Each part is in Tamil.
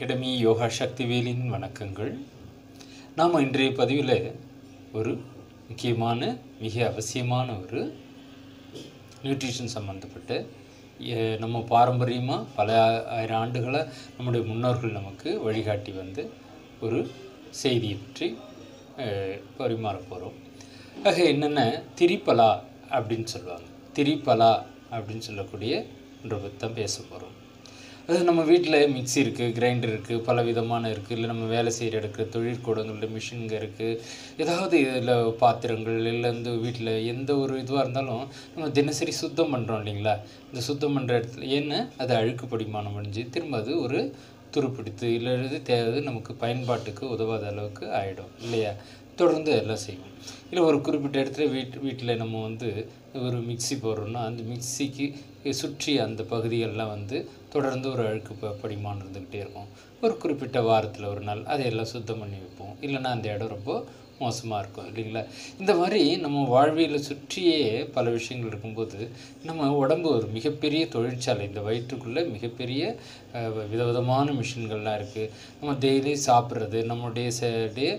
அகாடமி யோகா சக்திவேலின் வணக்கங்கள் நாம் இன்றைய பதிவில் ஒரு முக்கியமான மிக அவசியமான ஒரு நியூட்ரிஷன் சம்மந்தப்பட்ட எ- நம்ம பாரம்பரியமாக பல ஆயிரம் ஆண்டுகளாக நம்முடைய முன்னோர்கள் நமக்கு வழிகாட்டி வந்து ஒரு செய்தியை பற்றி அஹ், பரிமாற போகிறோம் ஆக என்னென்ன திரிபலா அப்படின்னு சொல்லுவாங்க திரிபலா அப்படின்னு சொல்லக்கூடிய ஒன்றை பற்றி தான் பேச போகிறோம் அது நம்ம வீட்டில் மிக்ஸி இருக்குது கிரைண்டர் இருக்குது பல விதமான இருக்குது இல்லை நம்ம வேலை செய்கிற இடத்துல தொழிற்கூடங்களில் மிஷின்ங்க இருக்குது ஏதாவது இதில் பாத்திரங்கள் இல்லை வந்து வீட்டில் எந்த ஒரு இதுவாக இருந்தாலும் நம்ம தினசரி சுத்தம் பண்ணுறோம் இல்லைங்களா இந்த சுத்தம் பண்ணுற இடத்துல ஏன்னா அது அழுக்கு படிமானம் அடைஞ்சு திரும்ப அது ஒரு துருப்பிடித்து இல்லை இது தேவை நமக்கு பயன்பாட்டுக்கு உதவாத அளவுக்கு ஆகிடும் இல்லையா தொடர்ந்து எல்லாம் செய்வோம் இல்லை ஒரு குறிப்பிட்ட இடத்துல வீட் வீட்டில் நம்ம வந்து ஒரு மிக்ஸி போடுறோம்னா அந்த மிக்ஸிக்கு சுற்றி அந்த பகுதிகள்லாம் வந்து தொடர்ந்து ஒரு அழுக்கு ப படிமானம் இருந்துக்கிட்டே இருக்கும் ஒரு குறிப்பிட்ட வாரத்தில் ஒரு நாள் அதையெல்லாம் சுத்தம் பண்ணி வைப்போம் இல்லைன்னா அந்த இடம் ரொம்ப மோசமாக இருக்கும் இல்லைங்களா இந்த மாதிரி நம்ம வாழ்வியலை சுற்றியே பல விஷயங்கள் இருக்கும்போது நம்ம உடம்பு ஒரு மிகப்பெரிய தொழிற்சாலை இந்த வயிற்றுக்குள்ளே மிகப்பெரிய அஹ், விதவிதமான மிஷின்கள்லாம் இருக்குது நம்ம டெய்லி சாப்பிட்றது நம்மளுடைய ச டே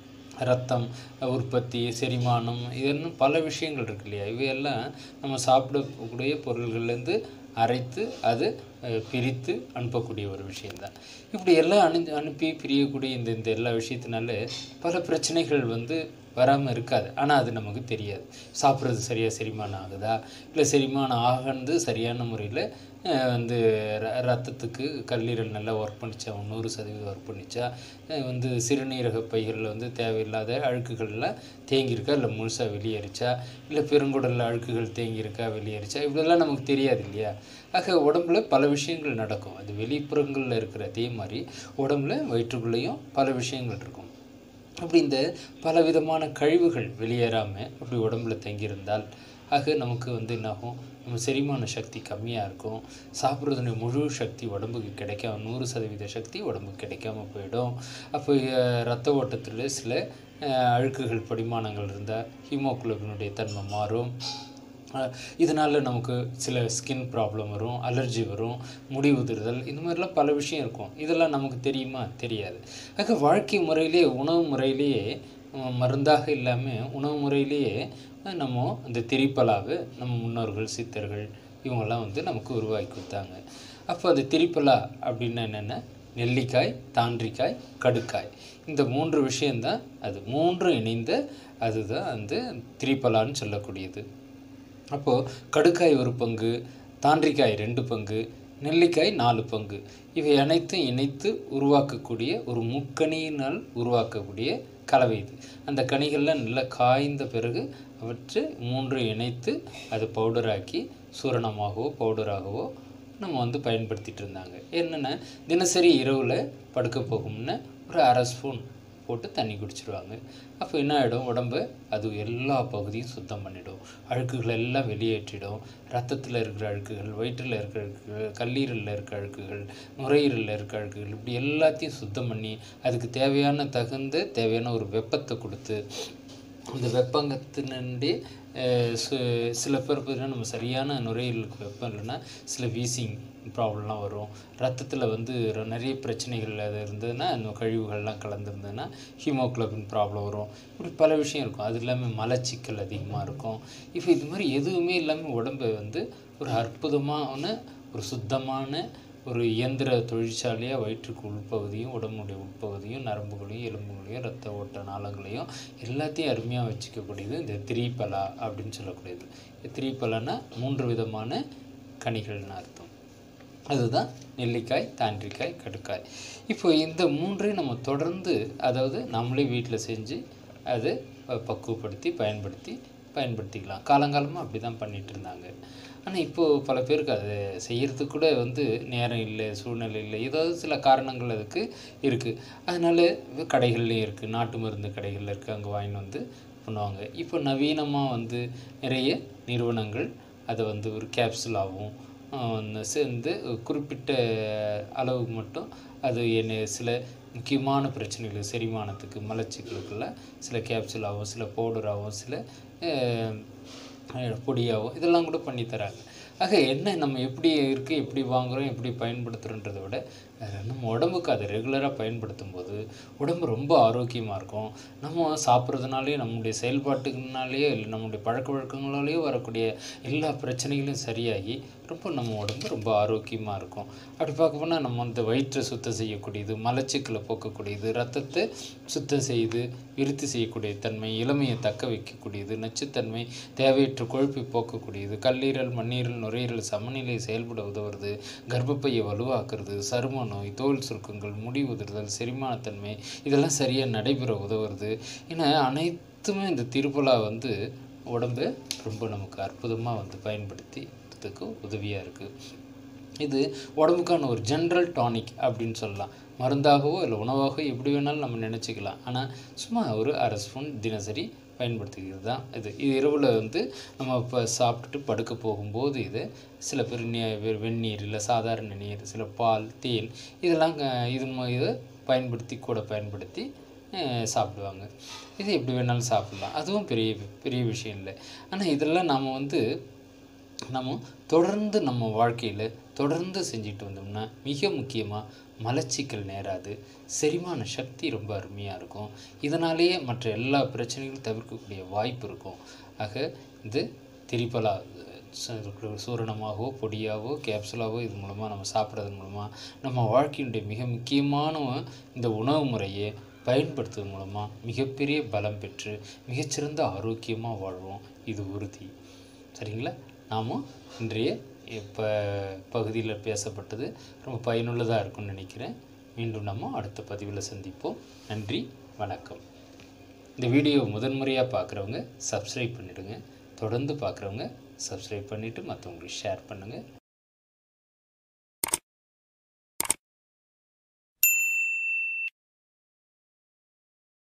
ரத்தம் உற்பத்தி செரிமானம் இதெல்லாம் பல விஷயங்கள் இருக்கு இல்லையா இவையெல்லாம் நம்ம சாப்பிடக்கூடிய பொருள்கள்லேருந்து அரைத்து அது அஹ், பிரித்து அனுப்பக்கூடிய ஒரு விஷயந்தான் இப்படி எல்லாம் அனு அனுப்பி பிரியக்கூடிய இந்த இந்த எல்லா விஷயத்தினால பல பிரச்சனைகள் வந்து வராமல் இருக்காது ஆனால் அது நமக்கு தெரியாது சாப்பிட்றது சரியாக செரிமானம் ஆகுதா இல்லை செரிமானம் ஆகந்து சரியான முறையில் வந்து ர- ரத்தத்துக்கு கல்லீரல் நல்லா ஒர்க் பண்ணிச்சா நூறு சதவீதம் ஒர்க் பண்ணிச்சா அஹ் வந்து சிறுநீரக பைகளில் வந்து தேவையில்லாத அழுக்குகள்லாம் தேங்கியிருக்கா இல்லை முழுசாக வெளியேறிச்சா இல்லை பெருங்குடலில் அழுக்குகள் தேங்கியிருக்கா வெளியேறிச்சா இப்படியெல்லாம் நமக்கு தெரியாது இல்லையா ஆக உடம்புல பல விஷயங்கள் நடக்கும் அது வெளிப்புறங்களில் இருக்கிற அதே மாதிரி உடம்புல வயிற்றுக்குள்ளேயும் பல விஷயங்கள் இருக்கும் அப்படி இந்த பலவிதமான கழிவுகள் வெளியேறாமல் அப்படி உடம்புல தங்கியிருந்தால் ஆக நமக்கு வந்து என்னாகும் நம்ம செரிமான சக்தி கம்மியாக இருக்கும் சாப்பிட்றதுடைய முழு சக்தி உடம்புக்கு கிடைக்காம நூறு சதவீத சக்தி உடம்புக்கு கிடைக்காம போயிடும் அப்போ அஹ், ரத்த ஓட்டத்தில் சில அஹ், அழுக்குகள் படிமானங்கள் இருந்தால் ஹீமோகுளோபினுடைய தன்மை மாறும் அஹ் இதனால நமக்கு சில ஸ்கின் ப்ராப்ளம் வரும் அலர்ஜி வரும் முடி உதிர்தல் இந்த மாதிரிலாம் பல விஷயம் இருக்கும் இதெல்லாம் நமக்கு தெரியுமா தெரியாது ஆக வாழ்க்கை முறையிலேயே உணவு முறையிலேயே அஹ், மருந்தாக இல்லாமல் உணவு முறையிலேயே அஹ், நம்ம இந்த திரிப்பலாவை நம்ம முன்னோர்கள் சித்தர்கள் இவங்கெல்லாம் வந்து நமக்கு உருவாக்கி கொடுத்தாங்க அப்போ அந்த திரிப்பலா அப்படின்னா என்னென்ன நெல்லிக்காய் தாண்டிக்காய் கடுக்காய் இந்த மூன்று விஷயந்தான் அது மூன்றும் இணைந்த அதுதான் அந்த திரிப்பலான்னு சொல்லக்கூடியது அப்போது கடுக்காய் ஒரு பங்கு தாண்டிக்காய் ரெண்டு பங்கு நெல்லிக்காய் நாலு பங்கு இவை அனைத்தும் இணைத்து உருவாக்கக்கூடிய ஒரு முக்கணியினால் உருவாக்கக்கூடிய கலவை இது அந்த கனிகள்லாம் நல்லா காய்ந்த பிறகு அவற்றை மூன்று இணைத்து அது பவுடராக்கி சூரணமாகவோ பவுடராகவோ நம்ம வந்து பயன்படுத்திட்டு இருந்தாங்க என்னென்னா தினசரி இரவில் படுக்க போகும்னு ஒரு அரை ஸ்பூன் போட்டு தண்ணி குடிச்சிருவாங்க அப்போ என்ன ஆகிடும் உடம்பு அது எல்லா பகுதியும் சுத்தம் பண்ணிடும் அழுக்குகள் எல்லாம் வெளியேற்றிடும் ரத்தத்தில் இருக்கிற அழுக்குகள் வயிற்றில் இருக்கிற அழுக்குகள் கல்லீரலில் இருக்கிற அழுக்குகள் நுரையீரலில் இருக்கிற அழுக்குகள் இப்படி எல்லாத்தையும் சுத்தம் பண்ணி அதுக்கு தேவையான தகுந்த தேவையான ஒரு வெப்பத்தை கொடுத்து அந்த வெப்பங்கத்தினண்டே சில பேர் பார்த்தீங்கன்னா நம்ம சரியான நுரையீரலுக்கு வெப்பம் இல்லைன்னா சில வீசிங் ப்ராப்ளம்லாம் வரும் ரத்தத்தில் வந்து ர- நிறைய பிரச்சனைகள் அது இருந்ததுன்னா அந்த கழிவுகள்லாம் கலந்துருந்ததுன்னா ஹீமோகுளோபின் ப்ராப்ளம் வரும் இப்படி பல விஷயம் இருக்கும் அது இல்லாமல் மலச்சிக்கல் அதிகமாக இருக்கும் இப்போ இது மாதிரி எதுவுமே இல்லாமல் உடம்பை வந்து ஒரு அற்புதமான ஒரு சுத்தமான ஒரு இயந்திர தொழிற்சாலையாக வயிற்றுக்கு உள்பகுதியும் உடம்புடைய உள்பகுதியும் நரம்புகளையும் எலும்புகளையும் ரத்த ஓட்ட நாளங்களையும் எல்லாத்தையும் அருமையாக வச்சுக்கக்கூடியது இந்த திரிபலா அப்படின்னு சொல்லக்கூடியது திரிபலானா மூன்று விதமான கனிகள்னு அர்த்தம் அதுதான் நெல்லிக்காய் தாண்டிக்காய் கடுக்காய் இப்போ இந்த மூன்றையும் நம்ம தொடர்ந்து அதாவது நம்மளே வீட்டில் செஞ்சு அதை ப- பக்குவப்படுத்தி பயன்படுத்தி பயன்படுத்திக்கலாம் காலங்காலமாக அப்படி தான் பண்ணிட்டு இருந்தாங்க ஆனால் இப்போது பல பேருக்கு அது செய்யறதுக்கு கூட வந்து நேரம் இல்லை சூழ்நிலை இல்லை ஏதாவது சில காரணங்கள் அதுக்கு இருக்குது அதனால கடைகள்லேயும் இருக்குது நாட்டு மருந்து கடைகளில் இருக்குது அங்கே வாங்கிட்டு வந்து பண்ணுவாங்க இப்போ நவீனமாக வந்து நிறைய நிறுவனங்கள் அதை வந்து ஒரு கேப்சூலாகவும் ஆஹ் சேர்ந்து குறிப்பிட்ட அளவுக்கு மட்டும் அது என்ன சில முக்கியமான பிரச்சனைகள் செரிமானத்துக்கு மலச்சிக்கலுக்கெல்லாம் சில கேப்சூலாகவும் சில பவுடராகவும் சில ஆஹ், ஆஹ், பொடியாகவும் இதெல்லாம் கூட பண்ணி தராங்க ஆக என்ன நம்ம எப்படி இருக்குது எப்படி வாங்குகிறோம் எப்படி பயன்படுத்துகிறோன்றதை விட நம்ம உடம்புக்கு அதை ரெகுலராக பயன்படுத்தும் போது உடம்பு ரொம்ப ஆரோக்கியமாக இருக்கும் நம்ம சாப்பிட்றதுனாலே நம்முடைய செயல்பாட்டுக்குனாலேயே இல்லை நம்முடைய பழக்க வழக்கங்களாலேயே வரக்கூடிய எல்லா பிரச்சனைகளும் சரியாகி ரொம்ப நம்ம உடம்பு ரொம்ப ஆரோக்கியமாக இருக்கும் அப்படி பார்க்க போனால் நம்ம அந்த வயிற்றை சுத்தம் செய்யக்கூடியது மலச்சிக்கலை போக்கக்கூடியது ரத்தத்தை சுத்தம் செய்து விருத்தி செய்யக்கூடிய தன்மை இளமையை தக்க வைக்கக்கூடியது நச்சுத்தன்மை தேவையற்ற கொழுப்பை போக்கக்கூடியது கல்லீரல் மண்ணீரல் நுரையீரல் சமநிலை செயல்பட உதவுறது கர்ப்பப்பையை வலுவாக்குறது சரும நோய் தோல் சுருக்கங்கள் முடி உதிர்தல் செரிமானத்தன்மை இதெல்லாம் சரியாக நடைபெற உதவுறது என அனைத்துமே இந்த திருப்பலா வந்து உடம்பை ரொம்ப நமக்கு அற்புதமாக வந்து பயன்படுத்திறதுக்கு உதவியாக இருக்குது இது உடம்புக்கான ஒரு ஜென்ரல் டானிக் அப்படின்னு சொல்லலாம் மருந்தாகவோ இல்லை உணவாகவோ எப்படி வேணாலும் நம்ம நினச்சிக்கலாம் ஆனால் சும்மா ஒரு அரை ஸ்பூன் தினசரி பயன்படுத்திக்கிறது தான் இது இது இரவில் வந்து நம்ம இப்போ சாப்பிட்டுட்டு படுக்க போகும்போது இது சில பேர் நெ- வெ- வெந்நீர் இல்லை சாதாரண நீர் சில பால் தேன் இதெல்லாம் க- இது ம- இதை பயன்படுத்தி கூட பயன்படுத்தி அஹ், சாப்பிடுவாங்க இது எப்படி வேணாலும் சாப்பிடலாம் அதுவும் பெரிய பெரிய விஷயம் இல்லை ஆனால் இதெல்லாம் நாம் வந்து நம்ம தொடர்ந்து நம்ம வாழ்க்கையில் தொடர்ந்து செஞ்சுட்டு வந்தோம்னா மிக முக்கியமாக மலச்சிக்கல் நேராது செரிமான சக்தி ரொம்ப அருமையாக இருக்கும் இதனாலேயே மற்ற எல்லா பிரச்சனைகளும் தவிர்க்கக்கூடிய வாய்ப்பு இருக்கும் ஆக இது திரிபலா சு- சூரணமாகவோ பொடியாகவோ கேப்சுலாவோ இது மூலமாக நம்ம சாப்பிட்றது மூலமாக நம்ம வாழ்க்கையினுடைய மிக முக்கியமான இந்த உணவு முறையை பயன்படுத்துவதன் மூலமாக மிகப்பெரிய பலம் பெற்று மிகச்சிறந்த ஆரோக்கியமாக வாழ்வோம் இது உறுதி சரிங்களா நாமும் இன்றைய இப்போ பகுதியில் பேசப்பட்டது ரொம்ப பயனுள்ளதாக இருக்கும்னு நினைக்கிறேன் மீண்டும் நம்ம அடுத்த பதிவில் சந்திப்போம் நன்றி வணக்கம் இந்த வீடியோ முதன்முறையாக பார்க்குறவங்க சப்ஸ்கிரைப் பண்ணிவிடுங்க தொடர்ந்து பார்க்குறவங்க சப்ஸ்கிரைப் பண்ணிவிட்டு மற்றவங்களுக்கு ஷேர் பண்ணுங்கள்